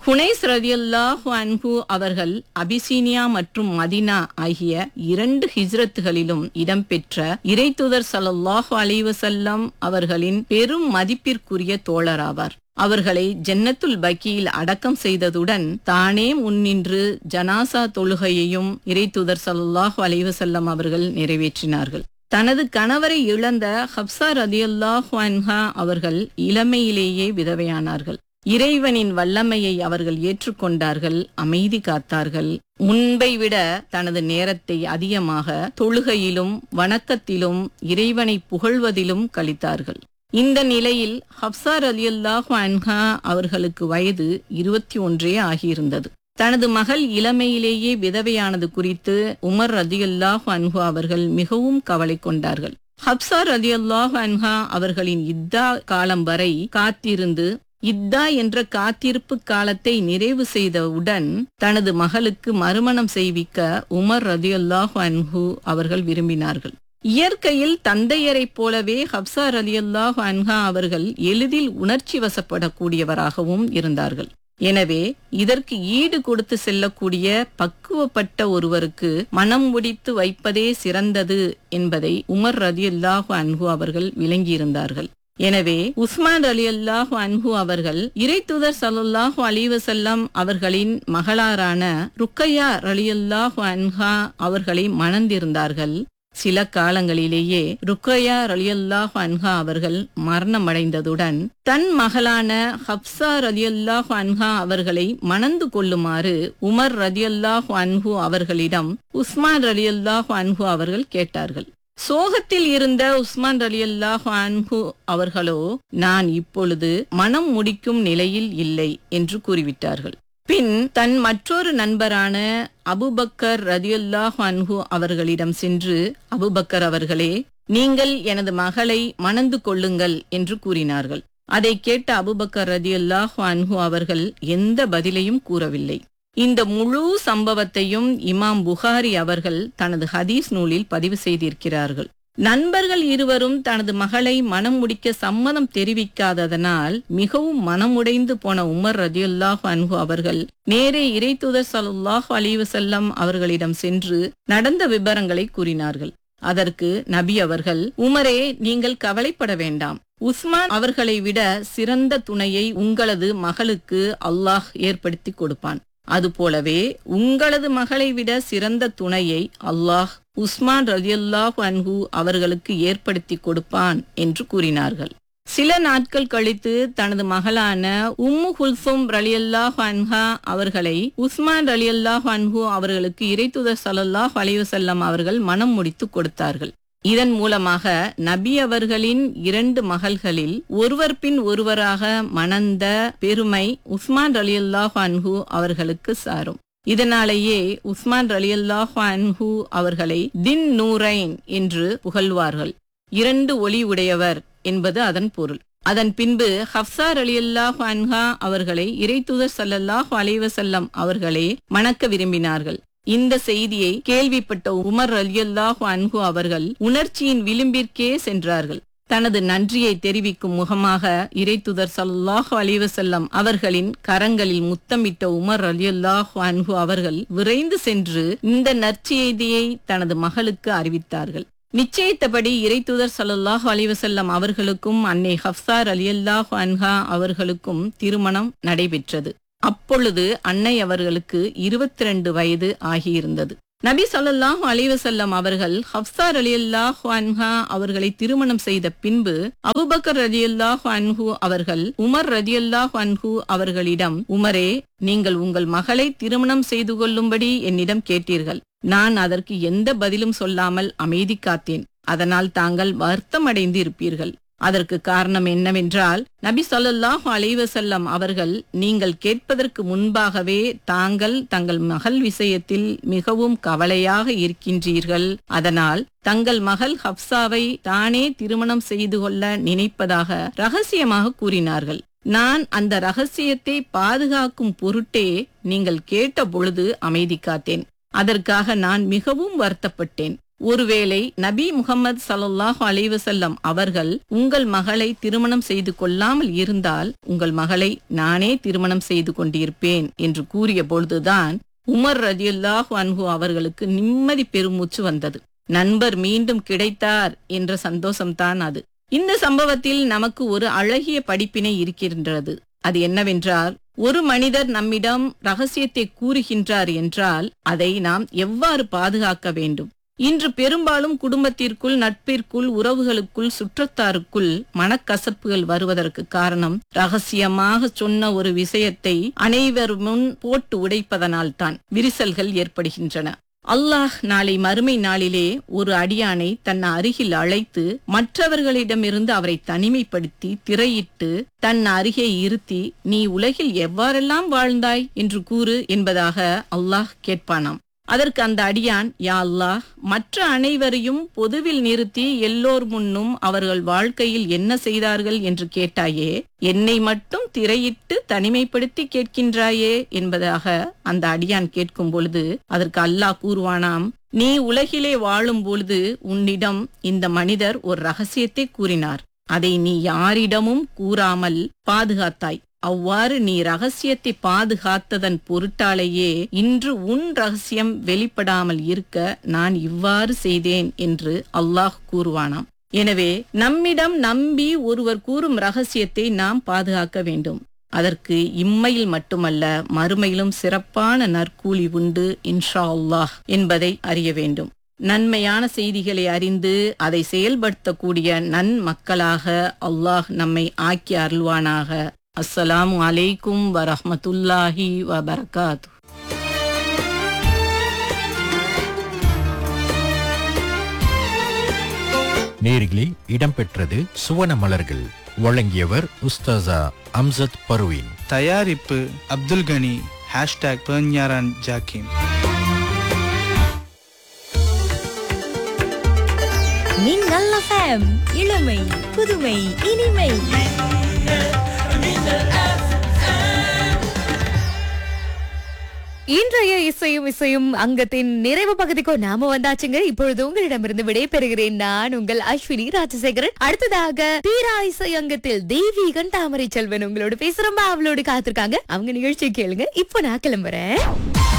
ஹுனைஸ் ரதியல்லாஹு அன்ஹு அவர்கள் அபிசீனியா மற்றும் மதினா ஆகிய இரண்டு ஹிஜ்ரத்துகளிலும் இடம்பெற்ற இறைத்துதர் ஸல்லல்லாஹு அலைஹி வஸல்லம் அவர்களின் பெரும் மதிப்பிற்குரிய தோழராவார் அவர்களை ஜன்னத்துல் பக்கியில் அடக்கம் செய்ததுடன் தானே முன்னின்று ஜனாசா தொழுகையையும் இறைத்துதர் ஸல்லல்லாஹு அலைஹி வஸல்லம் அவர்கள் நிறைவேற்றினார்கள் தனது கணவரை இழந்த ஹப்சா ரதியல்லாஹு அன்ஹா அவர்கள் இளமையிலேயே விதவையானார்கள் இறைவனின் வல்லமையை அவர்கள் ஏற்றுக்கொண்டார்கள் அமைதி காத்தார்கள் முன்பை விட தனது நேரத்தை அதிகமாக தொழுகையிலும் வணக்கத்திலும் இறைவனை புகழ்வதிலும் கழித்தார்கள் இந்த நிலையில் ஹப்சா ரலியல்லாஹு அன்ஹா அவர்களுக்கு வயது இருபத்தி ஒன்றே ஆகியிருந்தது தனது மகள் இளமையிலேயே விதவையானது குறித்து உமர் ரதியல்லாஹு அன்ஹு அவர்கள் மிகவும் கவலை கொண்டார்கள் ஹப்சா ரதியல்லாஹு அன்ஹா அவர்களின் இத்தா காலம் வரை காத்திருந்து இத்தா என்ற காத்திருப்பு காலத்தை நிறைவு செய்தவுடன் தனது மகளுக்கு மறுமணம் செய்விக்க உமர் ரதியல்லாஹு அன்ஹு அவர்கள் விரும்பினார்கள் இயற்கையில் தந்தையரைப் போலவே ஹப்சா ரலியல்லாஹு அன்ஹா அவர்கள் எளிதில் உணர்ச்சி வசப்படக்கூடியவராகவும் இருந்தார்கள் எனவே இதற்கு ஈடு கொடுத்து செல்லக்கூடிய பக்குவப்பட்ட ஒருவருக்கு மனம் முடித்து வைப்பதே சிறந்தது என்பதை உமர் ரதியல்லாஹு அன்ஹு அவர்கள் விளங்கியிருந்தார்கள் எனவே உஸ்மான் அலி அல்லாஹு அன்ஹு அவர்கள் இறைத்துதர் சல்லாஹு அலிவசல்லம் அவர்களின் மகளாரான ருக்கையா ரலியல்லாஹு அன்ஹா அவர்களை மணந்திருந்தார்கள் சில காலங்களிலேயே ருக்கையா ரலியல்லாஹு அன்ஹா அவர்கள் மரணமடைந்ததுடன் தன் மகளான ஹப்சா ரலியல்லாஹு அன்ஹா அவர்களை மணந்து கொள்ளுமாறு உமர் ரலியல்லாஹு அன்ஹு அவர்களிடம் உஸ்மான் ரலியல்லாஹு அன்ஹு அவர்கள் கேட்டார்கள் சோகத்தில் இருந்த உஸ்மான் ரலியல்லாஹு அன்ஹு அவர்களோ நான் இப்பொழுது மனம் முடிக்கும் நிலையில் இல்லை என்று கூறிவிட்டார்கள் பின் தன் மற்றொரு நண்பரான அபுபக்கர் ரதியுல்லாஹ் அன்ஹு அவர்களிடம் சென்று அபுபக்கர் அவர்களே நீங்கள் எனது மகளை மணந்து கொள்ளுங்கள் என்று கூறினார்கள் அதை கேட்ட அபுபக்கர் ரதியுல்லாஹ் அன்ஹு அவர்கள் எந்த பதிலையும் கூறவில்லை இந்த முழு சம்பவத்தையும் இமாம் புகாரி அவர்கள் தனது ஹதீஸ் நூலில் பதிவு செய்திருக்கிறார்கள் நண்பர்கள் இருவரும் தனது மகளை மனம் முடிக்க சம்மதம் தெரிவிக்காததனால் மிகவும் மனமுடைந்து போன உமர் ரதியுல்லாஹ் அன்ஹு அவர்கள் நேரே இறைத்துதர் சல்லாஹ் அலிவசல்லம் அவர்களிடம் சென்று நடந்த விபரங்களை கூறினார்கள் அதற்கு நபி அவர்கள் உமரே நீங்கள் கவலைப்பட வேண்டாம் உஸ்மான் அவர்களை விட சிறந்த துணையை உங்களது மகளுக்கு அல்லாஹ் ஏற்படுத்தி கொடுப்பான் அதுபோலவே உங்களது மகளை விட சிறந்த துணையை அல்லாஹ் உஸ்மான் ரலியல்லாஹு அன்ஹு அவர்களுக்கு ஏற்படுத்தி கொடுப்பான் என்று கூறினார்கள் சில நாட்கள் கழித்து தனது மகளான உம்மு குல்சும் ரலியல்லாஹு அன்ஹா அவர்களை உஸ்மான் ரலியல்லாஹு அன்ஹு அவர்களுக்கு இறைத்துதர் ஸல்லல்லாஹு அலைஹி வஸல்லம் அவர்கள் மனம் முடித்து கொடுத்தார்கள் இதன் மூலமாக நபி அவர்களின் இரண்டு மகள்களில் ஒருவர் பின் ஒருவராக மணந்த பெருமை உஸ்மான் ரலியல்லாஹு அன்ஹு அவர்களுக்கு சாரும் இதனாலேயே உஸ்மான் ரலியல்லாஹு அன்ஹு அவர்களை தின் நூரைன் என்று புகழ்வார்கள் இரண்டு ஒளி உடையவர் என்பது அதன் பொருள் அதன் பின்பு ஹப்சா ரலியல்லாஹு அன்ஹா அவர்களை இறைத்துதர் ஸல்லல்லாஹு அலைஹி வஸல்லம் அவர்களே மணக்க விரும்பினார்கள் இந்த செய்தியை கேள்விப்பட்ட உமர் ரலியல்லாஹு அன்ஹு அவர்கள் உணர்ச்சியின் விளிம்பிற்கே சென்றார்கள் தனது நன்றியை தெரிவிக்கும் முகமாக இறைத்துதர் ஸல்லல்லாஹு அலைஹி வஸல்லம் அவர்களின் கரங்களில் முத்தமிட்ட உமர் ரலியல்லாஹு அன்ஹு அவர்கள் விரைந்து சென்று இந்த நற்செய்தியை தனது மகளுக்கு அறிவித்தார்கள் நிச்சயித்தபடி இறைத்துதர் ஸல்லல்லாஹு அலைஹி வஸல்லம் அவர்களுக்கும் அன்னை ஹப்சா ரலியல்லாஹு அன்ஹா அவர்களுக்கும் திருமணம் நடைபெற்றது அப்பொழுது அன்னை அவர்களுக்கு இருபத்தி ரெண்டு வயது ஆகியிருந்தது நபி ஸல்லல்லாஹு அலைஹி வஸல்லம் அவர்கள் ஹப்சா ரலியல்லாஹு அன்ஹா அவர்களை திருமணம் செய்த பின்பு அபுபக்கர் ரலியல்லாஹு அன்ஹு அவர்கள் உமர் ரலியல்லாஹு அன்ஹு அவர்களிடம் உமரே நீங்கள் உங்கள் மகளை திருமணம் செய்து கொள்ளும்படி என்னிடம் கேட்டீர்கள் நான் அதற்கு எந்த பதிலும் சொல்லாமல் அமைதி காத்தேன் அதனால் தாங்கள் வருத்தமடைந்து இருப்பீர்கள் அதற்கு காரணம் என்னவென்றால் நபி ஸல்லல்லாஹு அலைஹி வஸல்லம் அவர்கள் நீங்கள் கேட்பதற்கு முன்பாகவே தாங்கள் தங்கள் மகள் விஷயத்தில் மிகவும் கவலையாக இருக்கின்றீர்கள் அதனால் தங்கள் மகள் ஹப்சாவை தானே திருமணம் செய்து கொள்ள நினைப்பதாக ரகசியமாக கூறினார்கள் நான் அந்த ரகசியத்தை பாதுகாக்கும் பொருட்டே நீங்கள் கேட்ட பொழுது அமைதி காத்தேன் அதற்காக நான் மிகவும் வருத்தப்பட்டேன் ஒருவேளை நபி முகமது ஸல்லல்லாஹு அலைஹி வஸல்லம் அவர்கள் உங்கள் மகளை திருமணம் செய்து கொள்ளாமல் இருந்தால் உங்கள் மகளை நானே திருமணம் செய்து கொண்டிருப்பேன் என்று கூறிய பொழுதுதான் உமர் ரதியுல்லாஹு அன்ஹு அவர்களுக்கு நிம்மதி பெருமூச்சு வந்தது நண்பர் மீண்டும் கிடைத்தார் என்ற சந்தோஷம்தான் அது இந்த சம்பவத்தில் நமக்கு ஒரு அழகிய படிப்பினை இருக்கின்றது அது என்னவென்றால் ஒரு மனிதர் நம்மிடம் ரகசியத்தை கூறுகின்றார் என்றால் அதை நாம் எவ்வாறு பாதுகாக்க வேண்டும் இன்று பெரும்பாலும் குடும்பத்திற்குள் நட்பிற்குள் உறவுகளுக்குள் சுற்றத்தாருக்குள் மனக்கசப்புகள் வருவதற்கு காரணம் ரகசியமாக சொன்ன ஒரு விஷயத்தை அனைவர் முன் போட்டு உடைப்பதனால்தான் விரிசல்கள் ஏற்படுகின்றன அல்லாஹ் நாளை மறுமை நாளிலே ஒரு அடியானை தன் அருகில் அழைத்து மற்றவர்களிடமிருந்து அவரை தனிமைப்படுத்தி திரையிட்டு தன் அருகே இருத்தி நீ உலகில் எவ்வாறெல்லாம் வாழ்ந்தாய் என்று கூறு என்பதாக அல்லாஹ் கேட்பானாம் அதற்கு அந்த அடியான் யா அல்லாஹ் மற்ற அனைவரையும் பொதுவில் நிறுத்தி எல்லோர் முன்னும் அவர்கள் வாழ்க்கையில் என்ன செய்தார்கள் என்று கேட்டாயே என்னை மட்டும் திரையிட்டு தனிமைப்படுத்தி கேட்கின்றாயே என்பதாக அந்த அடியான் கேட்கும் பொழுது அதற்கு அல்லாஹ் கூறுவானாம் நீ உலகிலே வாழும் பொழுது உன்னிடம் இந்த மனிதர் ஒரு ரகசியத்தை கூறினார் அதை நீ யாரிடமும் கூறாமல் பாதுகாத்தாய் அவ்வாறு நீ ரகசியத்தை பாதுகாத்ததன் பொருட்டாலேயே இன்று உன் ரகசியம் வெளிப்படாமல் இருக்க நான் இவ்வாறு செய்தேன் என்று அல்லாஹ் கூறுவானாம் எனவே நம்மிடம் நம்பி ஒருவர் கூறும் ரகசியத்தை நாம் பாதுகாக்க வேண்டும் அதற்கு இம்மையில் மட்டுமல்ல மறுமையிலும் சிறப்பான நற்கூலி உண்டு இன்ஷா அல்லாஹ் என்பதை அறிய வேண்டும் நன்மையான செய்திகளை அறிந்து அதை செயல்படுத்தக்கூடிய நன்மக்களாக அல்லாஹ் நம்மை ஆக்கி அருள்வானாக அஸ்ஸலாமு அலைக்கும் வரஹ்மத்துல்லாஹி வபரகாத்து நேரிலே இடம்பெற்றது சுவன மலர்கள் வழங்கியவர் உஸ்தாசா அம்சத் பர்வீன் தயாரிப்பு அப்துல் கனி ஹேஷ்டாக் பெர்ஞாரான் ஜாக்கிம் மின்னல் எஃப்எம் இளமை புதுமை இனிமை இன்றைய இசையும் இசையும் அங்கத்தின் நிறைவு பகுதிக்கோ நாம வந்தாச்சுங்க இப்பொழுது உங்களிடமிருந்து விடைபெறுகிறேன் நான் உங்கள் அஸ்வினி ராஜசேகரன் அடுத்ததாக தீரா இசை அங்கத்தில் தெய்வீகன் தாமரை செல்வன் உங்களோட பேசுறோம் அவளோடு காத்திருக்காங்க அவங்க நிகழ்ச்சி கேளுங்க இப்போ நான் கிளம்புறேன்